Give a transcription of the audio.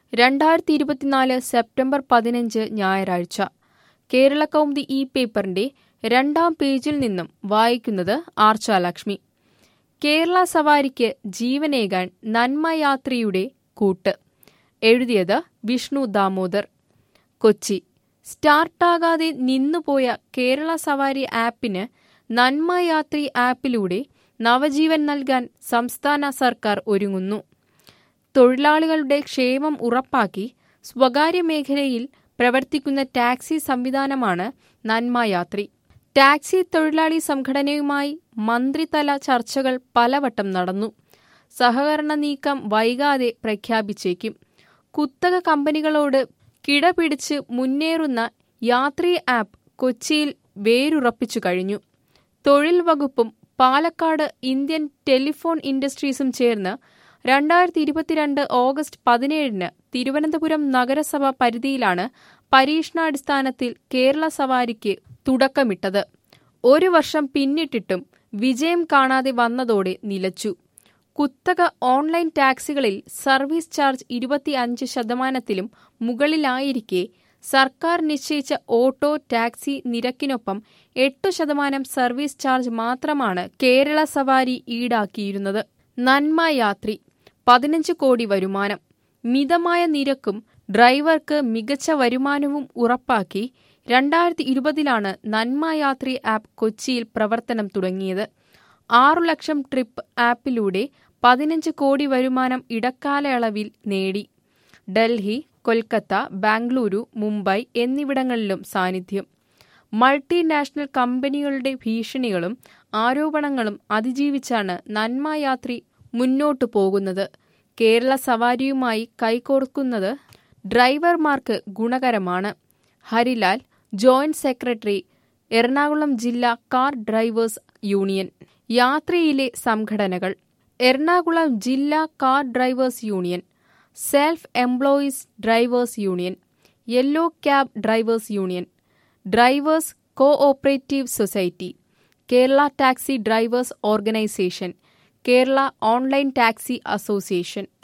രണ്ടായിരത്തി ഇരുപത്തിനാല് സെപ്റ്റംബർ പതിനഞ്ച് ഞായറാഴ്ച കേരള കൗമുദി ഈ പേപ്പറിന്റെ രണ്ടാം പേജിൽ നിന്നും വായിക്കുന്നത് ആർച്ചാലക്ഷ്മി കേരള സവാരിക്ക് ജീവനേകാൻ നന്മയാത്രിയുടെ കൂട്ട് എഴുതിയത് വിഷ്ണു ദാമോദർ കൊച്ചി സ്റ്റാർട്ടാകാതെ നിന്നുപോയ കേരള സവാരി ആപ്പിന് നന്മയാത്രി ആപ്പിലൂടെ നവജീവൻ നൽകാൻ സംസ്ഥാന സർക്കാർ ഒരുങ്ങുന്നു തൊഴിലാളികളുടെ ക്ഷേമം ഉറപ്പാക്കി സ്വകാര്യ മേഖലയിൽ പ്രവർത്തിക്കുന്ന ടാക്സി സംവിധാനമാണ് നന്മയാത്രി ടാക്സി തൊഴിലാളി സംഘടനയുമായി മന്ത്രിതല ചർച്ചകൾ പലവട്ടം നടന്നു സഹകരണ നീക്കം വൈകാതെ പ്രഖ്യാപിച്ചേക്കും കുത്തക കമ്പനികളോട് കിടപിടിച്ച് മുന്നേറുന്ന യാത്രി ആപ്പ് കൊച്ചിയിൽ വേരുറപ്പിച്ചു കഴിഞ്ഞു തൊഴിൽ വകുപ്പും പാലക്കാട് ഇന്ത്യൻ ടെലിഫോൺ ഇൻഡസ്ട്രീസും ചേർന്ന് രണ്ടായിരത്തി ഇരുപത്തിരണ്ട് ഓഗസ്റ്റ് പതിനേഴിന് തിരുവനന്തപുരം നഗരസഭ പരിധിയിലാണ് പരീക്ഷണാടിസ്ഥാനത്തിൽ കേരള സവാരിക്ക് തുടക്കമിട്ടത് ഒരു വർഷം പിന്നിട്ടിട്ടും വിജയം കാണാതെ വന്നതോടെ നിലച്ചു കുത്തക ഓൺലൈൻ ടാക്സികളിൽ സർവീസ് ചാർജ് ഇരുപത്തിയഞ്ച് ശതമാനത്തിലും മുകളിലായിരിക്കെ സർക്കാർ നിശ്ചയിച്ച ഓട്ടോ ടാക്സി നിരക്കിനൊപ്പം എട്ടു ശതമാനം സർവീസ് ചാർജ് മാത്രമാണ് കേരള സവാരി ഈടാക്കിയിരുന്നത് നന്മ യാത്രി പതിനഞ്ച് കോടി വരുമാനം മിതമായ നിരക്കും ഡ്രൈവർക്ക് മികച്ച വരുമാനവും ഉറപ്പാക്കി രണ്ടായിരത്തി ഇരുപതിലാണ് നന്മ യാത്രി ആപ്പ് കൊച്ചിയിൽ പ്രവർത്തനം തുടങ്ങിയത് ആറു ലക്ഷം ട്രിപ്പ് ആപ്പിലൂടെ പതിനഞ്ച് കോടി വരുമാനം ഇടക്കാലയളവിൽ നേടി ഡൽഹി കൊൽക്കത്ത ബാംഗ്ലൂരു മുംബൈ എന്നിവിടങ്ങളിലും സാന്നിധ്യം മൾട്ടിനാഷണൽ കമ്പനികളുടെ ഭീഷണികളും ആരോപണങ്ങളും അതിജീവിച്ചാണ് നന്മ യാത്രി മുന്നോട്ടു പോകുന്നത് കേരള സവാരിയുമായി കൈകോർക്കുന്നത് ഡ്രൈവർമാർക്ക് ഗുണകരമാണ് ഹരിലാൽ ജോയിന്റ് സെക്രട്ടറി എറണാകുളം ജില്ലാ കാർ ഡ്രൈവേഴ്സ് യൂണിയൻ യാത്രയിലെ സംഘടനകൾ എറണാകുളം ജില്ലാ car drivers union self employees drivers union yellow cab drivers union drivers cooperative society Kerala taxi drivers organisation Kerala online taxi association